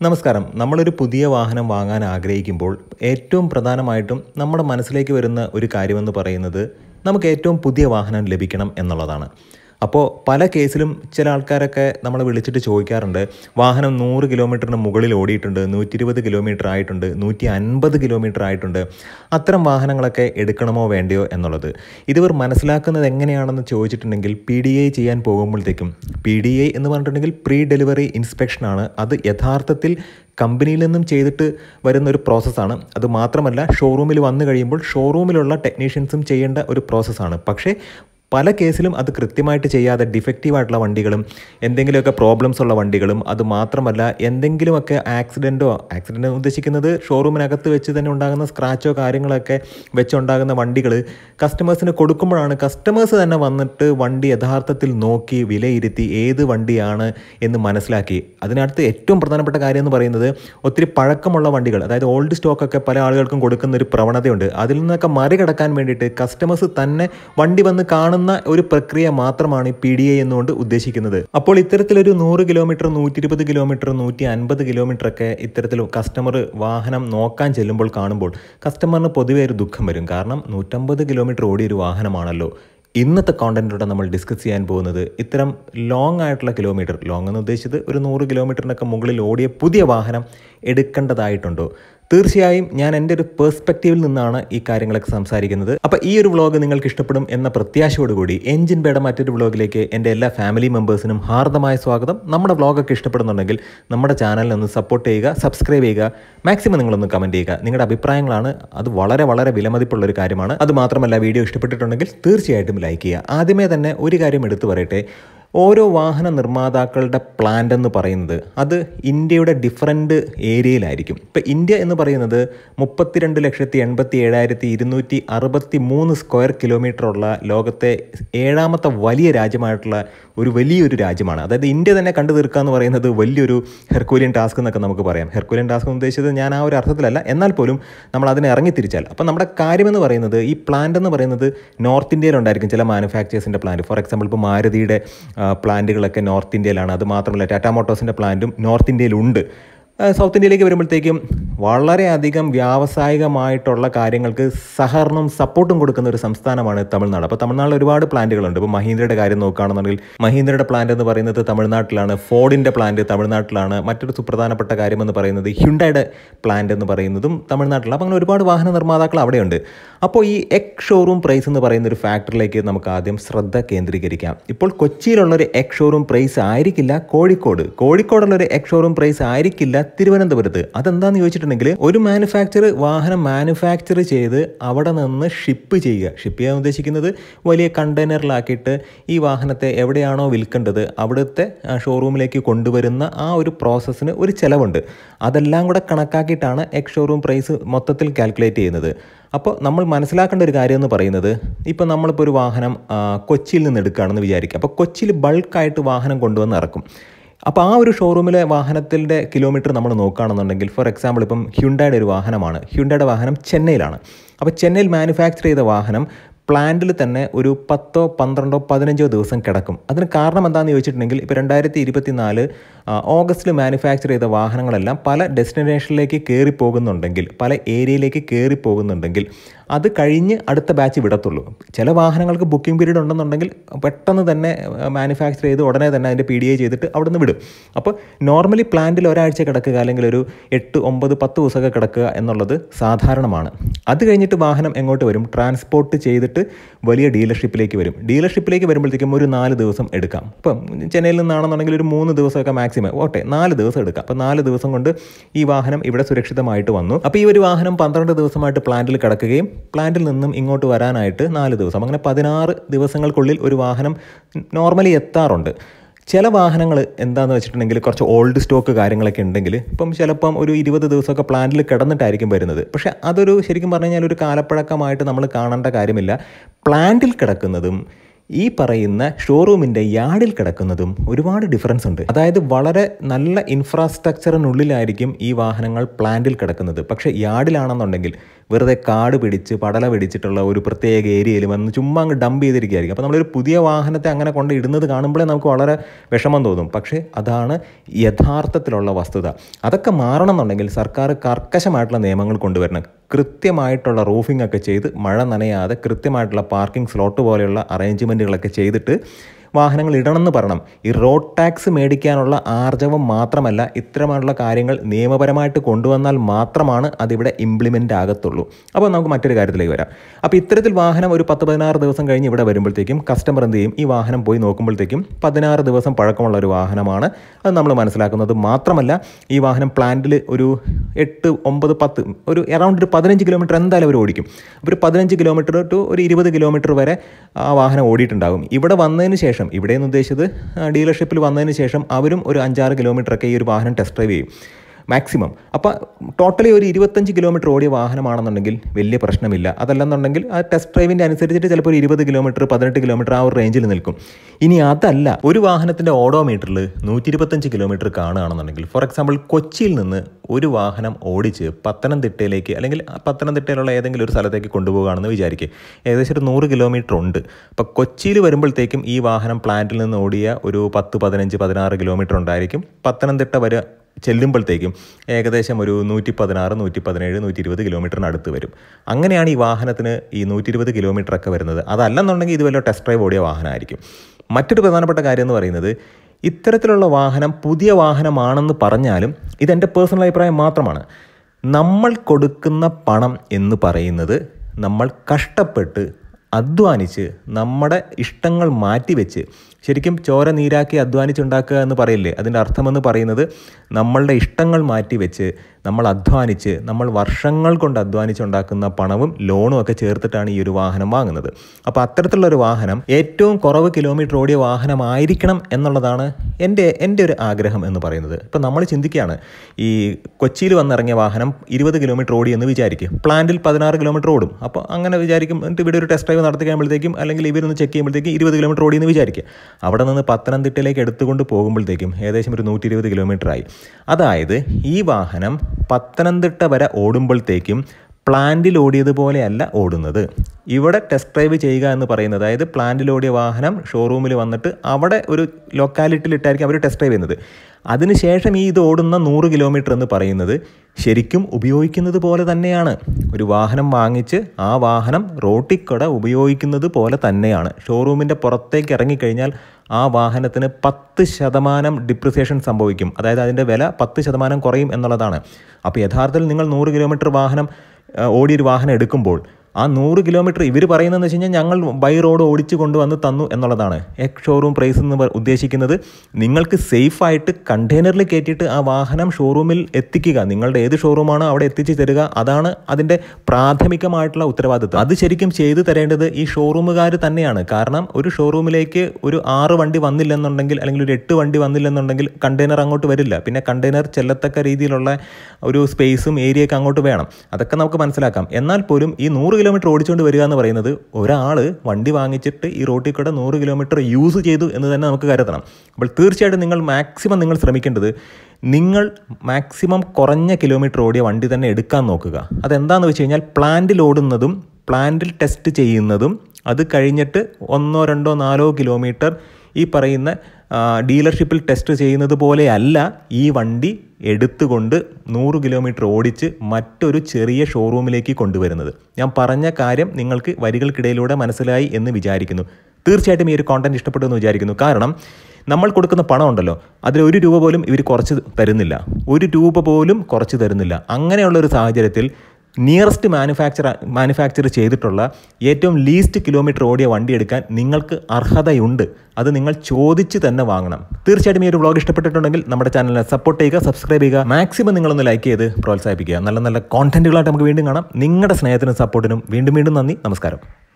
നമസ്കാരം നമ്മളൊരു പുതിയ വാഹനം വാങ്ങാൻ ആഗ്രഹിക്കുമ്പോൾ ഏറ്റവും പ്രധാനമായിട്ടും നമ്മുടെ മനസ്സിലേക്ക് വരുന്ന ഒരു കാര്യമെന്ന് പറയുന്നത് നമുക്ക് ഏറ്റവും പുതിയ വാഹനം ലഭിക്കണം എന്നുള്ളതാണ് അപ്പോൾ പല കേസിലും ചില ആൾക്കാരൊക്കെ നമ്മളെ വിളിച്ചിട്ട് ചോദിക്കാറുണ്ട് വാഹനം നൂറ് കിലോമീറ്ററിന് മുകളിൽ ഓടിയിട്ടുണ്ട് നൂറ്റി ഇരുപത് കിലോമീറ്റർ ആയിട്ടുണ്ട് നൂറ്റി അൻപത് കിലോമീറ്റർ ആയിട്ടുണ്ട് അത്തരം വാഹനങ്ങളൊക്കെ എടുക്കണമോ വേണ്ടയോ എന്നുള്ളത് ഇതിവർ മനസ്സിലാക്കുന്നത് എങ്ങനെയാണെന്ന് ചോദിച്ചിട്ടുണ്ടെങ്കിൽ പി ഡി ഐ ചെയ്യാൻ പോകുമ്പോഴത്തേക്കും പി ഡി ഐ എന്ന് പറഞ്ഞിട്ടുണ്ടെങ്കിൽ പ്രീ ഡെലിവറി ഇൻസ്പെക്ഷനാണ് അത് യഥാർത്ഥത്തിൽ കമ്പനിയിൽ നിന്നും ചെയ്തിട്ട് വരുന്ന ഒരു പ്രോസസ്സാണ് അത് മാത്രമല്ല ഷോറൂമിൽ വന്നു കഴിയുമ്പോൾ ഷോറൂമിലുള്ള ടെക്നീഷ്യൻസും ചെയ്യേണ്ട ഒരു പ്രോസസ്സാണ് പക്ഷേ പല കേസിലും അത് കൃത്യമായിട്ട് ചെയ്യാതെ ഡിഫക്റ്റീവ് ആയിട്ടുള്ള വണ്ടികളും എന്തെങ്കിലുമൊക്കെ പ്രോബ്ലംസ് ഉള്ള വണ്ടികളും അത് മാത്രമല്ല എന്തെങ്കിലുമൊക്കെ ആക്സിഡൻറ്റോ ആക്സിഡൻറ്റ് ഉദ്ദേശിക്കുന്നത് ഷോറൂമിനകത്ത് വെച്ച് തന്നെ ഉണ്ടാകുന്ന സ്ക്രാച്ചോ കാര്യങ്ങളൊക്കെ വെച്ചുണ്ടാകുന്ന വണ്ടികൾ കസ്റ്റമേഴ്സിന് കൊടുക്കുമ്പോഴാണ് കസ്റ്റമേഴ്സ് തന്നെ വന്നിട്ട് വണ്ടി യഥാർത്ഥത്തിൽ നോക്കി വിലയിരുത്തി ഏത് വണ്ടിയാണ് എന്ന് മനസ്സിലാക്കി അതിനടുത്ത് ഏറ്റവും പ്രധാനപ്പെട്ട കാര്യം എന്ന് പറയുന്നത് ഒത്തിരി പഴക്കമുള്ള വണ്ടികൾ അതായത് ഓൾഡ് സ്റ്റോക്കൊക്കെ പല ആളുകൾക്കും കൊടുക്കുന്ന ഒരു പ്രവണതയുണ്ട് അതിൽ നിന്നൊക്കെ മറികടക്കാൻ വേണ്ടിയിട്ട് കസ്റ്റമേഴ്സ് തന്നെ വണ്ടി വന്ന് കാണുന്ന ഒരു പ്രക്രിയ മാത്രമാണ് പി ഡി ഐ എന്നുകൊണ്ട് ഉദ്ദേശിക്കുന്നത് അപ്പോൾ ഇത്തരത്തിലൊരു നൂറ് കിലോമീറ്റർ നൂറ്റി ഇരുപത് കിലോമീറ്റർ നൂറ്റി അൻപത് കിലോമീറ്റർ ഒക്കെ ഇത്തരത്തിൽ കസ്റ്റമർ വാഹനം നോക്കാൻ ചെല്ലുമ്പോൾ കാണുമ്പോൾ കസ്റ്റമറിന് പൊതുവേ ഒരു ദുഃഖം വരും കാരണം നൂറ്റമ്പത് കിലോമീറ്റർ ഓടിയ ഒരു വാഹനമാണല്ലോ ഇന്നത്തെ കോണ്ടന്റിലൂടെ നമ്മൾ ഡിസ്കസ് ചെയ്യാൻ പോകുന്നത് ഇത്തരം ലോങ് ആയിട്ടുള്ള കിലോമീറ്റർ ലോങ് എന്ന് ഉദ്ദേശിച്ചത് ഒരു നൂറ് കിലോമീറ്ററിനൊക്കെ മുകളിൽ ഓടിയ പുതിയ വാഹനം എടുക്കേണ്ടതായിട്ടുണ്ടോ തീർച്ചയായും ഞാൻ എൻ്റെ ഒരു പേഴ്സ്പെക്റ്റീവിൽ നിന്നാണ് ഈ കാര്യങ്ങളൊക്കെ സംസാരിക്കുന്നത് അപ്പോൾ ഈ ഒരു വ്ളോഗ് നിങ്ങൾക്ക് ഇഷ്ടപ്പെടും എന്ന പ്രത്യാശയോടുകൂടി എഞ്ചിൻ ബേയുടെ മറ്റൊരു വ്ളോഗിലേക്ക് എൻ്റെ എല്ലാ ഫാമിലി മെമ്പേഴ്സിനും ഹാർദമായ സ്വാഗതം നമ്മുടെ വ്ളോഗൊക്കെ ഇഷ്ടപ്പെടുന്നുണ്ടെങ്കിൽ നമ്മുടെ ചാനലിൽ ഒന്ന് സപ്പോർട്ട് ചെയ്യുക സബ്സ്ക്രൈബ് ചെയ്യുക മാക്സിമം നിങ്ങളൊന്ന് കമൻറ്റ് ചെയ്യുക നിങ്ങളുടെ അഭിപ്രായങ്ങളാണ് അത് വളരെ വളരെ വിലമതിപ്പുള്ള ഒരു കാര്യമാണ് അത് മാത്രമല്ല വീഡിയോ ഇഷ്ടപ്പെട്ടിട്ടുണ്ടെങ്കിൽ തീർച്ചയായിട്ടും ലൈക്ക് ചെയ്യുക ആദ്യമേ തന്നെ ഒരു കാര്യം എടുത്തു പറയട്ടെ ഓരോ വാഹന നിർമ്മാതാക്കളുടെ പ്ലാന്റ് എന്ന് പറയുന്നത് അത് ഇന്ത്യയുടെ ഡിഫറൻറ്റ് ഏരിയയിലായിരിക്കും ഇപ്പം ഇന്ത്യ എന്ന് പറയുന്നത് മുപ്പത്തിരണ്ട് ലക്ഷത്തി എൺപത്തി ഏഴായിരത്തി ഇരുന്നൂറ്റി അറുപത്തി മൂന്ന് സ്ക്വയർ കിലോമീറ്ററുള്ള ലോകത്തെ ഏഴാമത്തെ വലിയ രാജ്യമായിട്ടുള്ള ഒരു വലിയൊരു രാജ്യമാണ് അതായത് ഇന്ത്യ തന്നെ കണ്ടു തീർക്കുക എന്ന് പറയുന്നത് വലിയൊരു ഹെർക്കൂലിയൻ ടാസ്ക് എന്നൊക്കെ നമുക്ക് പറയാം ഹെർക്കൂലിയൻ ടാസ്ക് എന്ന് ഉദ്ദേശിച്ചത് ഞാൻ ആ ഒരു അർത്ഥത്തിലല്ല എന്നാൽ പോലും നമ്മൾ അതിനെ ഇറങ്ങി തിരിച്ചാൽ അപ്പം നമ്മുടെ കാര്യമെന്ന് പറയുന്നത് ഈ പ്ലാന്റ് എന്ന് പറയുന്നത് നോർത്ത് ഇന്ത്യയിലുണ്ടായിരിക്കും ചില മാനുഫാക്ചേഴ്സിൻ്റെ പ്ലാന്റ് ഫോർ എക്സാമ്പിൾ ഇപ്പോൾ മാരുതിയുടെ പ്ലാന്റുകളൊക്കെ നോർത്ത് ഇന്ത്യയിലാണ് അത് മാത്രമല്ല ടാറ്റ മോട്ടോഴ്സിൻ്റെ പ്ലാന്റും നോർത്ത് ഇന്ത്യയിലുണ്ട് സൗത്ത് ഇന്ത്യയിലേക്ക് വരുമ്പോഴത്തേക്കും വളരെയധികം വ്യാവസായികമായിട്ടുള്ള കാര്യങ്ങൾക്ക് സഹകരണവും സപ്പോർട്ടും കൊടുക്കുന്ന ഒരു സംസ്ഥാനമാണ് തമിഴ്നാട് അപ്പോൾ തമിഴ്നാട്ടിൽ ഒരുപാട് പ്ലാന്റുകളുണ്ട് ഇപ്പോൾ മഹീന്ദ്രയുടെ കാര്യം നോക്കുകയാണെന്നുണ്ടെങ്കിൽ മഹീന്ദ്രയുടെ പ്ലാന്റ് എന്ന് പറയുന്നത് തമിഴ്നാട്ടിലാണ് ഫോർഡിൻ്റെ പ്ലാന്റ് തമിഴ്നാട്ടിലാണ് മറ്റൊരു സുപ്രധാനപ്പെട്ട കാര്യമെന്ന് പറയുന്നത് ഹ്യുണ്ടയുടെ പ്ലാന്റ് എന്ന് പറയുന്നതും തമിഴ്നാട്ടിലാണ് അപ്പോൾ അങ്ങനെ ഒരുപാട് വാഹന നിർമ്മാതാക്കൾ അവിടെയുണ്ട് അപ്പോൾ ഈ എക് ഷോറൂം പ്രൈസ് എന്ന് പറയുന്ന ഒരു ഫാക്ടറിയിലേക്ക് നമുക്ക് ആദ്യം ശ്രദ്ധ കേന്ദ്രീകരിക്കാം ഇപ്പോൾ കൊച്ചിയിലുള്ള ഒരു എക് ഷോറൂം പ്രൈസ് ആയിരിക്കില്ല കോഴിക്കോട് കോഴിക്കോടുള്ള ഒരു എക് ഷോറൂം പ്രൈസ് ആയിരിക്കില്ല തിരുവനന്തപുരത്ത് അതെന്താണെന്ന് ചോദിച്ചിട്ടുണ്ടെങ്കിൽ ഒരു മാനുഫാക്ചർ വാഹനം മാനുഫാക്ചർ ചെയ്ത് അവിടെ നിന്ന് ഷിപ്പ് ചെയ്യുക ഷിപ്പ് ചെയ്യാൻ ഉദ്ദേശിക്കുന്നത് വലിയ കണ്ടെയ്നറിലാക്കിയിട്ട് ഈ വാഹനത്തെ എവിടെയാണോ വിൽക്കേണ്ടത് അവിടുത്തെ ഷോറൂമിലേക്ക് കൊണ്ടുവരുന്ന ആ ഒരു പ്രോസസ്സിന് ഒരു ചിലവുണ്ട് അതെല്ലാം കൂടെ കണക്കാക്കിയിട്ടാണ് എക്സ് ഷോറൂം പ്രൈസ് മൊത്തത്തിൽ കാൽക്കുലേറ്റ് ചെയ്യുന്നത് അപ്പോൾ നമ്മൾ മനസ്സിലാക്കേണ്ട ഒരു കാര്യം എന്ന് പറയുന്നത് ഇപ്പോൾ നമ്മളിപ്പോൾ ഒരു വാഹനം കൊച്ചിയിൽ നിന്ന് എടുക്കുകയാണെന്ന് വിചാരിക്കുക അപ്പോൾ കൊച്ചിയിൽ ബൾക്കായിട്ട് വാഹനം കൊണ്ടുവന്ന് ഇറക്കും അപ്പോൾ ആ ഒരു ഷോറൂമിലെ വാഹനത്തിൻ്റെ കിലോമീറ്റർ നമ്മൾ നോക്കുകയാണെന്നുണ്ടെങ്കിൽ ഫോർ എക്സാമ്പിൾ ഇപ്പം ഹ്യുണ്ടയുടെ ഒരു വാഹനമാണ് ഹ്യുണ്ടയുടെ വാഹനം ചെന്നൈയിലാണ് അപ്പോൾ ചെന്നൈയിൽ മാനുഫാക്ചർ ചെയ്ത വാഹനം പ്ലാന്റിൽ തന്നെ ഒരു പത്തോ പന്ത്രണ്ടോ പതിനഞ്ചോ ദിവസം കിടക്കും അതിന് കാരണം എന്താണെന്ന് ചോദിച്ചിട്ടുണ്ടെങ്കിൽ ഇപ്പോൾ രണ്ടായിരത്തി ഇരുപത്തി നാല് ഓഗസ്റ്റിൽ മാനുഫാക്ചർ ചെയ്ത വാഹനങ്ങളെല്ലാം പല ഡെസ്റ്റിനേഷനിലേക്ക് കയറി പോകുന്നുണ്ടെങ്കിൽ പല ഏരിയയിലേക്ക് കയറി പോകുന്നുണ്ടെങ്കിൽ അത് കഴിഞ്ഞ് അടുത്ത ബാച്ച് വിടത്തുള്ളൂ ചില വാഹനങ്ങൾക്ക് ബുക്കിംഗ് പീരീഡ് ഉണ്ടെന്നുണ്ടെങ്കിൽ പെട്ടെന്ന് തന്നെ മാനുഫാക്ചർ ചെയ്ത് ഉടനെ തന്നെ അതിൻ്റെ പി ഡി ഐ ചെയ്തിട്ട് അവിടെ നിന്ന് വിടും അപ്പോൾ നോർമലി പ്ലാന്റിൽ ഒരാഴ്ച കിടക്കുക അല്ലെങ്കിൽ ഒരു എട്ട് ഒമ്പത് പത്ത് ദിവസമൊക്കെ കിടക്കുക എന്നുള്ളത് സാധാരണമാണ് അത് കഴിഞ്ഞിട്ട് വാഹനം എങ്ങോട്ട് വരും ട്രാൻസ്പോർട്ട് ചെയ്തിട്ട് വലിയ ഡീലർഷിപ്പിലേക്ക് വരും ഡീലർഷിപ്പിലേക്ക് വരുമ്പോഴത്തേക്കും ഒരു നാല് ദിവസം എടുക്കാം ഇപ്പം ചെന്നൈയിൽ നിന്നാണെന്നുണ്ടെങ്കിൽ ഒരു മൂന്ന് ദിവസമൊക്കെ മാക്സിമം ഓട്ടെ നാല് ദിവസം എടുക്കാം അപ്പോൾ നാല് ദിവസം കൊണ്ട് ഈ വാഹനം ഇവിടെ സുരക്ഷിതമായിട്ട് വന്നു അപ്പോൾ ഈ ഒരു വാഹനം പന്ത്രണ്ട് ദിവസമായിട്ട് പ്ലാന്റിൽ കിടക്കുകയും പ്ലാന്റിൽ നിന്നും ഇങ്ങോട്ട് വരാനായിട്ട് നാല് ദിവസം അങ്ങനെ പതിനാറ് ദിവസങ്ങൾക്കുള്ളിൽ ഒരു വാഹനം നോർമലി എത്താറുണ്ട് ചില വാഹനങ്ങൾ എന്താണെന്ന് വെച്ചിട്ടുണ്ടെങ്കിൽ കുറച്ച് ഓൾഡ് സ്റ്റോക്ക് കാര്യങ്ങളൊക്കെ ഉണ്ടെങ്കിൽ ഇപ്പം ചിലപ്പം ഒരു ഇരുപത് ദിവസമൊക്കെ പ്ലാന്റിൽ കിടന്നിട്ടായിരിക്കും വരുന്നത് പക്ഷേ അതൊരു ശരിക്കും പറഞ്ഞു കഴിഞ്ഞാൽ ഒരു കാലപ്പഴക്കമായിട്ട് നമ്മൾ കാണേണ്ട കാര്യമില്ല പ്ലാന്റിൽ കിടക്കുന്നതും ഈ പറയുന്ന ഷോറൂമിൻ്റെ യാർഡിൽ കിടക്കുന്നതും ഒരുപാട് ഡിഫറൻസ് ഉണ്ട് അതായത് വളരെ നല്ല ഇൻഫ്രാസ്ട്രക്ചറിനുള്ളിലായിരിക്കും ഈ വാഹനങ്ങൾ പ്ലാന്റിൽ കിടക്കുന്നത് പക്ഷേ യാർഡിലാണെന്നുണ്ടെങ്കിൽ വെറുതെ കാട് പിടിച്ച് പടല പിടിച്ചിട്ടുള്ള ഒരു പ്രത്യേക ഏരിയയിൽ വന്ന് ചുമ്മാ അങ്ങ് ഡംപ് ചെയ്തിരിക്കുകയായിരിക്കും അപ്പോൾ നമ്മളൊരു പുതിയ വാഹനത്തെ അങ്ങനെ കൊണ്ട് ഇടുന്നത് കാണുമ്പോഴേ നമുക്ക് വളരെ വിഷമം തോന്നും പക്ഷേ അതാണ് യഥാർത്ഥത്തിലുള്ള വസ്തുത അതൊക്കെ മാറണം എന്നുണ്ടെങ്കിൽ സർക്കാർ കർക്കശമായിട്ടുള്ള നിയമങ്ങൾ കൊണ്ടുവരണം കൃത്യമായിട്ടുള്ള റൂഫിംഗ് ഒക്കെ ചെയ്ത് മഴ നനയാതെ കൃത്യമായിട്ടുള്ള പാർക്കിംഗ് സ്ലോട്ട് പോലെയുള്ള അറേഞ്ച്മെൻറ്റുകളൊക്കെ ചെയ്തിട്ട് വാഹനങ്ങൾ ഇടണമെന്ന് പറയണം ഈ റോഡ് ടാക്സ് മേടിക്കാനുള്ള ആർജവം മാത്രമല്ല ഇത്തരമായിട്ടുള്ള കാര്യങ്ങൾ നിയമപരമായിട്ട് കൊണ്ടുവന്നാൽ മാത്രമാണ് അതിവിടെ ഇംപ്ലിമെൻ്റ് ആകത്തുള്ളൂ അപ്പോൾ നമുക്ക് മറ്റൊരു കാര്യത്തിലേക്ക് വരാം അപ്പോൾ ഇത്തരത്തിൽ വാഹനം ഒരു പത്ത് പതിനാറ് ദിവസം കഴിഞ്ഞ് ഇവിടെ വരുമ്പോഴത്തേക്കും കസ്റ്റമർ എന്ത് ചെയ്യും ഈ വാഹനം പോയി നോക്കുമ്പോഴത്തേക്കും പതിനാറ് ദിവസം പഴക്കമുള്ള ഒരു വാഹനമാണ് അത് നമ്മൾ മനസ്സിലാക്കുന്നത് മാത്രമല്ല ഈ വാഹനം പ്ലാന്റിൽ ഒരു എട്ട് ഒമ്പത് പത്ത് ഒരു അറൗണ്ട് ഒരു പതിനഞ്ച് കിലോമീറ്റർ എന്തായാലും അവർ ഓടിക്കും അപ്പോൾ ഒരു പതിനഞ്ച് കിലോമീറ്റർ ടു ഒരു ഇരുപത് കിലോമീറ്റർ വരെ ആ വാഹനം ഓടിയിട്ടുണ്ടാകും ഇവിടെ വന്നതിന് ശേഷം ഇവിടെ എന്ന് ഉദ്ദേശിച്ചത് ഡീലർഷിപ്പിൽ വന്നതിന് ശേഷം അവരും ഒരു അഞ്ചാറ് കിലോമീറ്ററൊക്കെ ഈ ഒരു വാഹനം ടെസ്റ്റ് ഡ്രൈവ് ചെയ്യും മാക്സിമം അപ്പോൾ ടോട്ടലി ഒരു ഇരുപത്തഞ്ച് കിലോമീറ്റർ ഓടിയ വാഹനമാണെന്നുണ്ടെങ്കിൽ വലിയ പ്രശ്നമില്ല അതല്ലെന്നുണ്ടെങ്കിൽ ആ ടെസ്റ്റ് ഡ്രൈവിൻ്റെ അനുസരിച്ചിട്ട് ചിലപ്പോൾ ഒരു ഇരുപത് കിലോമീറ്റർ പതിനെട്ട് കിലോമീറ്റർ ആ ഒരു റേഞ്ചിൽ നിൽക്കും ഇനി അതല്ല ഒരു വാഹനത്തിൻ്റെ ഓഡോമീറ്ററിൽ നൂറ്റി ഇരുപത്തഞ്ച് കിലോമീറ്റർ കാണുകയാണെന്നുണ്ടെങ്കിൽ ഫോർ എക്സാമ്പിൾ കൊച്ചിയിൽ നിന്ന് ഒരു വാഹനം ഓടിച്ച് പത്തനംതിട്ടയിലേക്ക് അല്ലെങ്കിൽ പത്തനംതിട്ടയിലുള്ള ഏതെങ്കിലും ഒരു സ്ഥലത്തേക്ക് കൊണ്ടുപോകുകയാണെന്ന് വിചാരിക്കുക ഏകദേശം ഒരു നൂറ് കിലോമീറ്റർ ഉണ്ട് അപ്പോൾ കൊച്ചിയിൽ വരുമ്പോഴത്തേക്കും ഈ വാഹനം പ്ലാന്റിൽ നിന്ന് ഓടിയ ഒരു പത്ത് പതിനഞ്ച് പതിനാറ് കിലോമീറ്റർ ഉണ്ടായിരിക്കും പത്തനംതിട്ട വരെ ചെല്ലുമ്പോഴത്തേക്കും ഏകദേശം ഒരു നൂറ്റി പതിനാറ് നൂറ്റി പതിനേഴ് നൂറ്റി ഇരുപത് കിലോമീറ്ററിന് അടുത്ത് വരും അങ്ങനെയാണ് ഈ വാഹനത്തിന് ഈ നൂറ്റി ഇരുപത് കിലോമീറ്ററൊക്കെ വരുന്നത് അതല്ലെന്നുണ്ടെങ്കിൽ ഇത് വല്ല ടെസ്റ്റ് ഡ്രൈവ് ഓടിയ വാഹനമായിരിക്കും മറ്റൊരു പ്രധാനപ്പെട്ട കാര്യം എന്ന് പറയുന്നത് ഇത്തരത്തിലുള്ള വാഹനം പുതിയ വാഹനമാണെന്ന് പറഞ്ഞാലും ഇതെൻ്റെ പേഴ്സണൽ അഭിപ്രായം മാത്രമാണ് നമ്മൾ കൊടുക്കുന്ന പണം എന്ന് പറയുന്നത് നമ്മൾ കഷ്ടപ്പെട്ട് അധ്വാനിച്ച് നമ്മുടെ ഇഷ്ടങ്ങൾ മാറ്റിവെച്ച് ശരിക്കും ചോര നീരാക്കി അധ്വാനിച്ചുണ്ടാക്കുക എന്ന് പറയില്ലേ അതിൻ്റെ അർത്ഥമെന്ന് പറയുന്നത് നമ്മളുടെ ഇഷ്ടങ്ങൾ മാറ്റിവെച്ച് നമ്മൾ അധ്വാനിച്ച് നമ്മൾ വർഷങ്ങൾ കൊണ്ട് അധ്വാനിച്ചുണ്ടാക്കുന്ന പണവും ലോണും ഒക്കെ ചേർത്തിട്ടാണ് ഈ ഒരു വാഹനം വാങ്ങുന്നത് അപ്പോൾ അത്തരത്തിലുള്ള ഒരു വാഹനം ഏറ്റവും കുറവ് കിലോമീറ്റർ ഓടിയ വാഹനമായിരിക്കണം എന്നുള്ളതാണ് എൻ്റെ എൻ്റെ ഒരു ആഗ്രഹം എന്ന് പറയുന്നത് ഇപ്പോൾ നമ്മൾ ചിന്തിക്കുകയാണ് ഈ കൊച്ചിയിൽ വന്നിറങ്ങിയ വാഹനം ഇരുപത് കിലോമീറ്റർ ഓടി എന്ന് വിചാരിക്കും പ്ലാന്റിൽ പതിനാറ് കിലോമീറ്റർ ഓടും അപ്പോൾ അങ്ങനെ വിചാരിക്കും എന്നിട്ട് ഇവിടെ ഒരു ടെസ്റ്റ് ഡ്രൈവ് നടത്തി കഴിയുമ്പോഴത്തേക്കും അല്ലെങ്കിൽ ഇവരൊന്ന് ചെക്ക് ചെയ്യുമ്പോഴത്തേക്കും ഇരുപത് കിലോമീറ്റർ ഓടി എന്ന് വിചാരിക്കുക അവിടെ നിന്ന് പത്തനംതിട്ടയിലേക്ക് എടുത്തുകൊണ്ട് പോകുമ്പോഴത്തേക്കും ഏകദേശം ഒരു നൂറ്റി ഇരുപത് കിലോമീറ്റർ ആയി അതായത് ഈ വാഹനം പത്തനംതിട്ട വരെ ഓടുമ്പോഴത്തേക്കും പ്ലാന്റിൽ ഓടിയതുപോലെയല്ല ഓടുന്നത് ഇവിടെ ടെസ്റ്റ് ഡ്രൈവ് ചെയ്യുക എന്ന് പറയുന്നത് അതായത് പ്ലാന്റിൽ ഓടിയ വാഹനം ഷോറൂമിൽ വന്നിട്ട് അവിടെ ഒരു ലൊക്കാലിറ്റിയിൽ ഇട്ടായിരിക്കും അവർ ടെസ്റ്റ് ഡ്രൈവ് ചെയ്യുന്നത് അതിനുശേഷം ഈ ഇത് ഓടുന്ന നൂറ് കിലോമീറ്റർ എന്ന് പറയുന്നത് ശരിക്കും ഉപയോഗിക്കുന്നത് പോലെ തന്നെയാണ് ഒരു വാഹനം വാങ്ങിച്ച് ആ വാഹനം റോട്ടിൽ കൂടെ ഉപയോഗിക്കുന്നത് പോലെ തന്നെയാണ് ഷോറൂമിൻ്റെ പുറത്തേക്ക് ഇറങ്ങിക്കഴിഞ്ഞാൽ ആ വാഹനത്തിന് പത്ത് ശതമാനം ഡിപ്രിസിയേഷൻ സംഭവിക്കും അതായത് അതിൻ്റെ വില പത്ത് ശതമാനം കുറയും എന്നുള്ളതാണ് അപ്പോൾ യഥാർത്ഥത്തിൽ നിങ്ങൾ നൂറ് കിലോമീറ്റർ വാഹനം ഓടിയൊരു വാഹനം എടുക്കുമ്പോൾ ആ നൂറ് കിലോമീറ്റർ ഇവർ പറയുന്നതെന്ന് വെച്ച് കഴിഞ്ഞാൽ ഞങ്ങൾ ബൈ റോഡ് ഓടിച്ചു കൊണ്ടുവന്ന് തന്നു എന്നുള്ളതാണ് എക് ഷോറൂം പ്രൈസ് എന്ന് ഉദ്ദേശിക്കുന്നത് നിങ്ങൾക്ക് സേഫായിട്ട് കണ്ടെയ്നറിൽ കയറ്റിയിട്ട് ആ വാഹനം ഷോറൂമിൽ എത്തിക്കുക നിങ്ങളുടെ ഏത് ഷോറൂമാണോ അവിടെ എത്തിച്ചു തരിക അതാണ് അതിൻ്റെ പ്രാഥമികമായിട്ടുള്ള ഉത്തരവാദിത്വം അത് ശരിക്കും ചെയ്തു തരേണ്ടത് ഈ ഷോറൂമുകാർ തന്നെയാണ് കാരണം ഒരു ഷോറൂമിലേക്ക് ഒരു ആറ് വണ്ടി വന്നില്ലെന്നുണ്ടെങ്കിൽ അല്ലെങ്കിൽ ഒരു എട്ട് വണ്ടി വന്നില്ലെന്നുണ്ടെങ്കിൽ കണ്ടെയ്നർ അങ്ങോട്ട് വരില്ല പിന്നെ കണ്ടെയ്നർ ചെല്ലത്തക്ക രീതിയിലുള്ള ഒരു സ്പേസും ഏരിയയൊക്കെ അങ്ങോട്ട് വേണം അതൊക്കെ നമുക്ക് മനസ്സിലാക്കാം എന്നാൽ പോലും ഈ നൂറ് കിലോമീറ്റർ ഓടിച്ചുകൊണ്ട് വരിക എന്ന് പറയുന്നത് ഒരാൾ വണ്ടി വാങ്ങിച്ചിട്ട് ഈ റോട്ടിൽ കൂടെ നൂറ് കിലോമീറ്റർ യൂസ് ചെയ്തു എന്ന് തന്നെ നമുക്ക് കരുതണം അപ്പോൾ തീർച്ചയായിട്ടും നിങ്ങൾ മാക്സിമം നിങ്ങൾ ശ്രമിക്കേണ്ടത് നിങ്ങൾ മാക്സിമം കുറഞ്ഞ കിലോമീറ്റർ ഓടിയ വണ്ടി തന്നെ എടുക്കാൻ നോക്കുക അതെന്താണെന്ന് വെച്ച് കഴിഞ്ഞാൽ പ്ലാന്റിൽ ഓടുന്നതും പ്ലാന്റിൽ ടെസ്റ്റ് ചെയ്യുന്നതും അത് കഴിഞ്ഞിട്ട് ഒന്നോ രണ്ടോ നാലോ കിലോമീറ്റർ ഈ പറയുന്ന ഡീലർഷിപ്പിൽ ടെസ്റ്റ് ചെയ്യുന്നത് പോലെയല്ല ഈ വണ്ടി എടുത്തുകൊണ്ട് നൂറ് കിലോമീറ്റർ ഓടിച്ച് മറ്റൊരു ചെറിയ ഷോറൂമിലേക്ക് കൊണ്ടുവരുന്നത് ഞാൻ പറഞ്ഞ കാര്യം നിങ്ങൾക്ക് വരികൾക്കിടയിലൂടെ മനസ്സിലായി എന്ന് വിചാരിക്കുന്നു തീർച്ചയായിട്ടും ഈ ഒരു കോണ്ടന്റ് ഇഷ്ടപ്പെട്ടു എന്ന് വിചാരിക്കുന്നു കാരണം നമ്മൾ കൊടുക്കുന്ന പണം ഉണ്ടല്ലോ അതിൽ ഒരു രൂപ പോലും ഇവർ കുറച്ച് തരുന്നില്ല ഒരു രൂപ പോലും കുറച്ച് തരുന്നില്ല അങ്ങനെയുള്ള ഒരു സാഹചര്യത്തിൽ നിയറസ്റ്റ് മാനുഫാക്ചർ മാനുഫാക്ചർ ചെയ്തിട്ടുള്ള ഏറ്റവും ലീസ്റ്റ് കിലോമീറ്റർ ഓടിയ വണ്ടി എടുക്കാൻ നിങ്ങൾക്ക് അർഹതയുണ്ട് അത് നിങ്ങൾ ചോദിച്ച് തന്നെ വാങ്ങണം തീർച്ചയായിട്ടും ഈ ഒരു വ്ളോഗ് ഇഷ്ടപ്പെട്ടിട്ടുണ്ടെങ്കിൽ നമ്മുടെ ചാനലിനെ സപ്പോർട്ട് ചെയ്യുക സബ്സ്ക്രൈബ് ചെയ്യുക മാക്സിമം നിങ്ങളൊന്ന് ലൈക്ക് ചെയ്ത് പ്രോത്സാഹിപ്പിക്കുക നല്ല നല്ല കോണ്ടന്റുകളായിട്ട് നമുക്ക് വീണ്ടും കാണാം നിങ്ങളുടെ സ്നേഹത്തിനും സപ്പോർട്ടിനും വീണ്ടും വീണ്ടും നന്ദി നമസ്കാരം